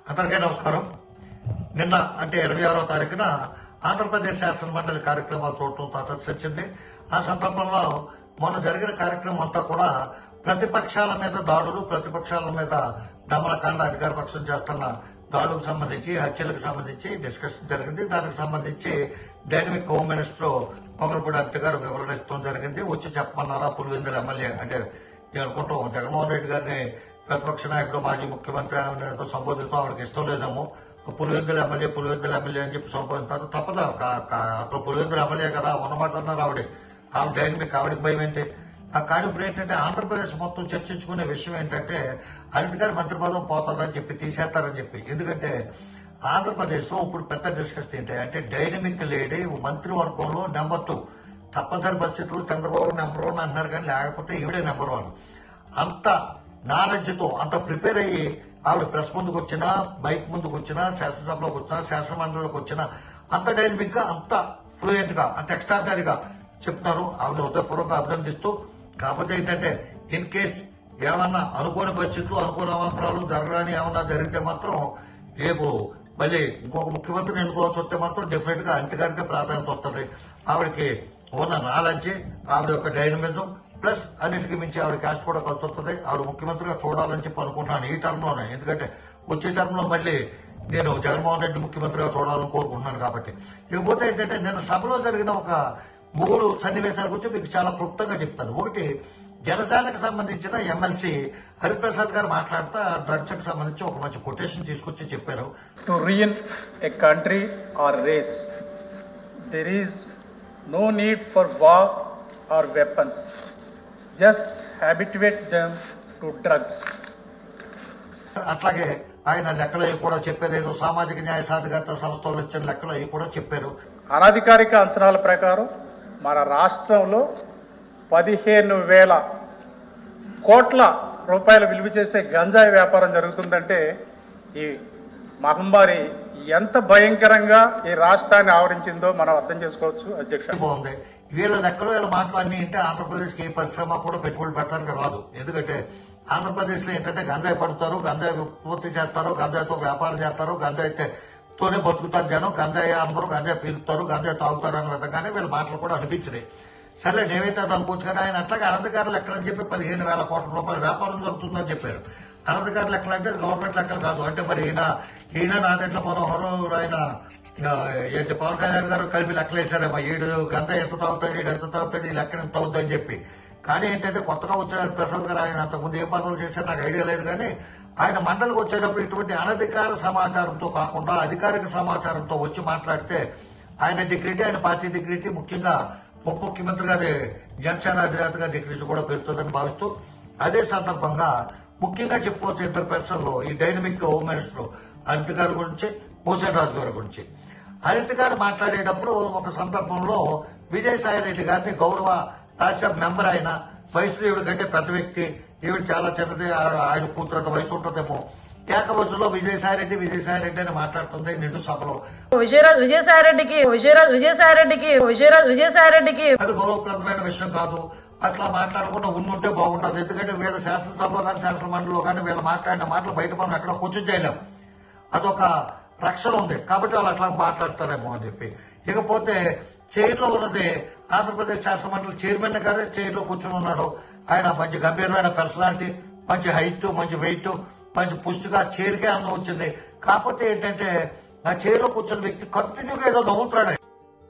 అందరికీ నమస్కారం నిన్న అంటే ఇరవై ఆరో తారీఖున ఆంధ్రప్రదేశ్ శాసన మండలి కార్యక్రమాలు చూడటం తాటసి వచ్చింది ఆ సందర్భంలో మొన్న జరిగిన కార్యక్రమం అంతా కూడా ప్రతిపక్షాల మీద దాడులు ప్రతిపక్షాల మీద దమనకాండ అధికార పక్షం చేస్తున్న దాడులకు సంబంధించి హత్యలకు సంబంధించి డిస్కషన్ జరిగింది దానికి సంబంధించి డైనమిక్ హోమ్ మినిస్టర్ పొగలపూడి అత్త గారు వివరణ ఇస్తాం జరిగింది వచ్చి చెప్పమన్నారా పులివెందుల ఎమ్మెల్యే అంటే నేను అనుకుంటాం జగన్మోహన్ రెడ్డి గారిని ప్రతిపక్ష నాయకుడు మాజీ ముఖ్యమంత్రి ఆయనతో సంబోధించడం ఆవిడకి ఇష్టం లేదేమో పులివెందుల ఎమ్మెల్యే పులివెందుల ఎమ్మెల్యే అని చెప్పి సంబోధించారు తప్పదా కా- కా- అప్పుడు పులివెందుల ఎమ్మెల్యే కదా ఉన్నమాట అన్నారు ఆవిడ ఆవిడ డైనమిక్ ఆవిడకి భయం ఏంటి ఆ కానీ ఇప్పుడు ఏంటంటే ఆంధ్రప్రదేశ్ మొత్తం చర్చించుకునే విషయం ఏంటంటే అనిత గారి మంత్రి పదవి పోతుందని చెప్పి తీసేస్తారని చెప్పి ఎందుకంటే ఆంధ్రప్రదేశ్ లో ఇప్పుడు పెద్ద డిస్కస్ ఏంటి అంటే డైనమిక్ లేడీ మంత్రివర్గంలో నెంబర్ టూ తప్పనిసరి పరిస్థితులు చంద్రబాబు నెంబర్ వన్ అంటున్నారు కానీ లేకపోతే ఈవిడే నెంబర్ వన్ అంత నాలెడ్జ్ తో అంత ప్రిపేర్ అయ్యి ఆవిడ ప్రెస్ ముందుకు వచ్చినా బైక్ ముందుకు వచ్చినా శాసనసభలోకి వచ్చినా శాసన మండలిలోకి వచ్చినా అంత డైనమిక్ గా అంత ఫ్లూయెంట్ గా అంత ఎక్స్ట్రాడనరీగా చెప్తారు ఆవిడ హృదయపూర్వకంగా అభినందిస్తూ కాకపోతే ఏంటంటే ఇన్ కేస్ ఏమన్నా అనుకోని పరిస్థితులు అనుకోని అవాంతరాలు జరగని ఏమన్నా జరిగితే మాత్రం రేపు మళ్ళీ ఇంకొక ముఖ్యమంత్రిని ఎన్నుకోవాల్సి వస్తే మాత్రం డెఫినెట్ గా అంటి గారికి ప్రాధాన్యత వస్తుంది ఆవిడకి ఉన్న నాలెడ్జ్ ఆవిడ యొక్క డైనమిజం ప్లస్ అన్నిటికీ మించి ఆవిడ క్యాస్ట్ కూడా కలిసి వస్తుంది ఆవిడ ముఖ్యమంత్రిగా చూడాలని చెప్పి అనుకుంటున్నాను ఈ టర్మ్ లోనే ఎందుకంటే వచ్చే టర్మ్ లో మళ్ళీ నేను జగన్మోహన్ రెడ్డి ముఖ్యమంత్రిగా చూడాలని కోరుకుంటున్నాను కాబట్టి ఇకపోతే ఏంటంటే నిన్న సభలో జరిగిన ఒక మూడు సన్నివేశాల గురించి మీకు చాలా క్లుప్తంగా చెప్తాను ఒకటి జనసేనకు సంబంధించిన ఎమ్మెల్సీ హరిప్రసాద్ గారు మాట్లాడుతూ డ్రగ్స్ కి సంబంధించి ఒక మంచి కొటేషన్ తీసుకొచ్చి చెప్పారు to ruin a country or race. There is no need for war or weapons. Just habituate them to drugs. అట్లాగే ఆయన లెక్కలు అవి కూడా చెప్పారు ఏదో సామాజిక న్యాయ సాధికారత సంస్థలు ఇచ్చిన లెక్కలు అవి కూడా చెప్పారు అనధికారిక అంచనాల ప్రకారం మన రాష్ట్రంలో పదిహేను వేల కోట్ల రూపాయలు విలువ చేసే గంజాయి వ్యాపారం జరుగుతుందంటే ఈ మహమ్మారి ఎంత భయంకరంగా ఈ రాష్ట్రాన్ని ఆవరించిందో మనం అర్థం చేసుకోవచ్చు అధ్యక్ష బాగుంది వీళ్ళ లెక్కలు వీళ్ళ మాటలు అన్ని అంటే ఆంధ్రప్రదేశ్ కి ఏ పరిశ్రమ కూడా పెట్టుబడి పెట్టడానికి రాదు ఎందుకంటే ఆంధ్రప్రదేశ్ లో ఏంటంటే గంజాయి పడుతారు గంజాయి ఉత్పత్తి చేస్తారు గంజాయితో వ్యాపారం చేస్తారు గంజాయి తోనే బతుకుతారు జనం గంజాయి అందరూ గంజాయి పీలుతారు గంజాయి తాగుతారు అన్న విధంగానే వీళ్ళ మాటలు కూడా అనిపించినాయి సరే నేనైతే అది అనుకోవచ్చు కానీ ఆయన అట్లాగే అనధికారులు ఎక్కడని చెప్పి పదిహేను వేల కోట్ల రూపాయల వ్యాపారం జరుగుతుందని చెప్పారు అనధికారులు లెక్కలు అంటే గవర్నమెంట్ లెక్కలు కాదు అంటే మరి ఈయన ఈయన నాదెట్ల మనోహరం ఆయన ఆ, ఏంటి పవన్ కళ్యాణ్ గారు కలిపి లెక్కలేశారేమో ఈడు గంట ఎంత తాగుతాడు ఈడు ఎంత తాగుతాడు ఈ లెక్కన ఎంత అవుతుందని చెప్పి కానీ ఏంటంటే కొత్తగా వచ్చిన ప్రసాద్ గారు ఆయన అంతకుముందు ఏ పదవులు చేశారు నాకు ఐడియా లేదు కానీ ఆయన మండలికి వచ్చేటప్పుడు ఇటువంటి అనధికార సమాచారంతో కాకుండా అధికారిక సమాచారంతో వచ్చి మాట్లాడితే ఆయన డిగ్నిటీ ఆయన పార్టీ డిగ్నిటీ ముఖ్యంగా ఉప ముఖ్యమంత్రి గారి జనసేన అధినేతగా డిగ్నిటీ కూడా పెరుగుతుందని భావిస్తూ అదే సందర్భంగా ముఖ్యంగా చెప్పుకోవచ్చు ఇద్దరు పర్సన్లు ఈ డైనమిక్ హోమ్ మినిస్టర్ అనిత గారి గురించి భూషణ్ రాజు గారి గురించి హరిత గారు మాట్లాడేటప్పుడు ఒక సందర్భంలో విజయసాయి రెడ్డి గారిని గౌరవ రాజ్యసభ మెంబర్ ఆయన వయసులో ఈవిడ కంటే పెద్ద వ్యక్తి ఈవిడ చాలా చిన్నది ఆ- ఆయన కూతురంత వయసు ఉంటుందేమో ఏకవచనంలో విజయసాయి రెడ్డి విజయసాయి రెడ్డి అని మాట్లాడుతుంది నిండు సభలో విజయరాజ్ విజయసాయిరెడ్డికి విజయరాజ్ విజయసాయిరెడ్డికి విజయరాజ్ విజయసాయిరెడ్డికి అది గౌరవప్రదమైన విషయం కాదు అట్లా మాట్లాడకుండా ఉండుంటే బాగుంటుంది ఎందుకంటే వీళ్ళ శాసనసభలో కానీ శాసన మండలిలో కానీ వీళ్ళు మాట్లాడిన మాటలు బయట మనం ఎక్కడ కూర్చొని చేయలేం అదొక రక్షణ ఉంది కాబట్టి వాళ్ళు అట్లా మాట్లాడతారేమో అని చెప్పి ఇకపోతే చైర్లో ఉన్నది ఆంధ్రప్రదేశ్ శాసన మండలి చైర్మన్ గారే చైర్లో కూర్చుని ఉన్నాడు ఆయన మంచి గంభీరమైన పర్సనాలిటీ మంచి హైట్ మంచి వెయిట్ మంచి పుష్టిగా చైర్కే అందం వచ్చింది కాకపోతే ఏంటంటే ఆ చైర్లో కూర్చున్న వ్యక్తి కంటిన్యూగా ఏదో నవ్వుతాడు ఆయన.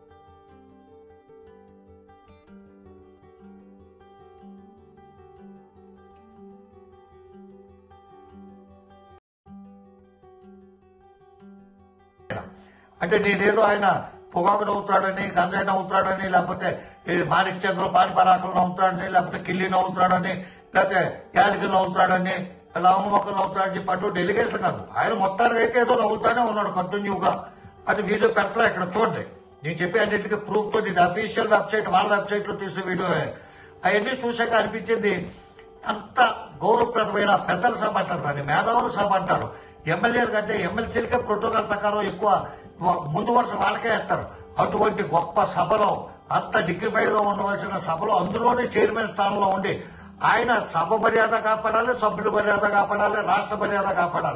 అంటే నేనేదో ఆయన పొగాకు నవ్వుతాడని గంజాయి నవ్వుతాడని లేకపోతే ఈ మాణిక్ చంద్ర పాని పరాకులు నవ్వుతాడని లేకపోతే కిల్లి నవ్వుతాడని లేకపోతే యాలికలు నవ్వుతాడని లవంగ మొక్కలు నవ్వుతాడని చెప్పి అటు డెలిగేట్స్ కాదు ఆయన మొత్తానికి అయితే ఏదో నవ్వుతానే ఉన్నాడు కంటిన్యూగా అది వీడియో పెట్టలే ఇక్కడ చూడండి నేను చెప్పి అన్నింటికి ప్రూఫ్ తో ఇది అఫీషియల్ వెబ్సైట్ వాళ్ళ వెబ్సైట్ లో తీసిన వీడియో అవన్నీ చూశాక అనిపించింది అంత గౌరవప్రదమైన పెద్దల సభ అంటారు దాన్ని మేధావుల సభ అంటారు ఎమ్మెల్యేలు కంటే ఎమ్మెల్సీలకే ప్రోటోకాల్ ప్రకారం ఎక్కువ వ- ముందు వరుస వాళ్ళకే వేస్తారు అటువంటి గొప్ప సభలో అంత డిగ్నిఫైడ్ గా ఉండవలసిన సభలో అందులోనే చైర్మన్ స్థానంలో ఉండి ఆయన సభ మర్యాద కాపాడాలి సభ్యుల మర్యాద కాపాడాలి రాష్ట్ర మర్యాద కాపాడాలి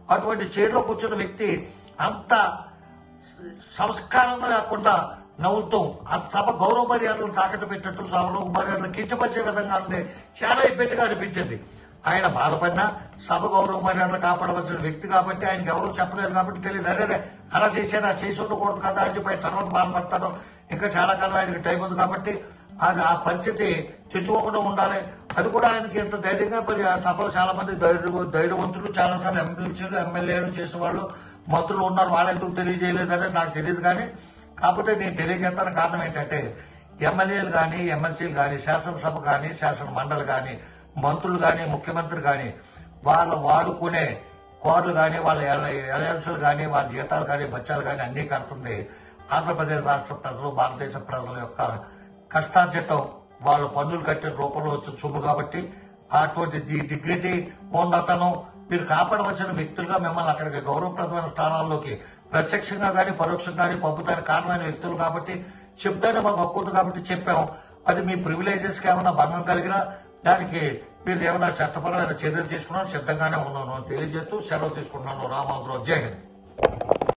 అటువంటి చైర్లో కూర్చున్న వ్యక్తి అంత సంస్కారంగా కాకుండా నవ్వుతూ ఆ సభ గౌరవ మర్యాదలు తాకట్టు పెట్టినట్టు గౌరవ మర్యాదలు కించపరిచే విధంగా ఉంది చాలా ఇబ్బందిగా అనిపించింది ఆయన బాధపడినా సభ గౌరవ మర్యాదలు కాపాడవలసిన వ్యక్తి కాబట్టి ఆయనకి ఎవరు చెప్పలేదు కాబట్టి తెలియదు అరే అలా చేశారా చేసి ఉండకూడదు కదా అని చెప్పి ఆయన తర్వాత బాధపడతాను ఇంకా చాలా కాలం ఆయనకి టైం ఉంది కాబట్టి అది ఆ పరిస్థితి తెచ్చుకోకుండా ఉండాలి అది కూడా ఆయనకి ఎంత ధైర్యంగా మరి ఆ సభలో చాలా మంది ధైర్య ధైర్యవంతులు చాలా సార్లు ఎమ్మెల్సీలు ఎమ్మెల్యేలు చేసిన వాళ్ళు మంత్రులు ఉన్నారు వాళ్ళు ఎందుకు తెలియజేయలేదని నాకు తెలియదు కానీ కాకపోతే నేను తెలియజేస్తాను కారణం ఏంటంటే ఎమ్మెల్యేలు కానీ ఎమ్మెల్సీలు కానీ శాసనసభ కానీ శాసన మండలి కానీ మంత్రులు కానీ ముఖ్యమంత్రి కానీ వాళ్ళు వాడుకునే కోర్లు కానీ వాళ్ళ అలయన్సులు కానీ వాళ్ళ జీతాలు కానీ బచ్చాలు కానీ అన్నీ కడుతుంది ఆంధ్రప్రదేశ్ రాష్ట్ర ప్రజలు భారతదేశ ప్రజల యొక్క కష్టార్జితం వాళ్ళు పన్నులు కట్టిన రూపంలో వచ్చిన సొమ్ము కాబట్టి అటువంటి ది- డిగ్నిటీ ఉన్నతనం మీరు కాపాడవలసిన వ్యక్తులుగా మిమ్మల్ని అక్కడికి గౌరవప్రదమైన స్థానాల్లోకి ప్రత్యక్షంగా కానీ పరోక్షంగా కానీ పంపుతానికి కారణమైన వ్యక్తులు కాబట్టి చెప్తానే మాకు హక్కు ఉంది కాబట్టి చెప్పాం అది మీ ప్రివిలేజెస్ కి ఏమైనా భంగం కలిగినా దానికి మీరు ఏమైనా చట్టపరమైన చర్యలు తీసుకున్నా సిద్ధంగానే ఉన్నాను అని తెలియజేస్తూ సెలవు తీసుకున్నాను రామాంధ్రరావు జై హింద్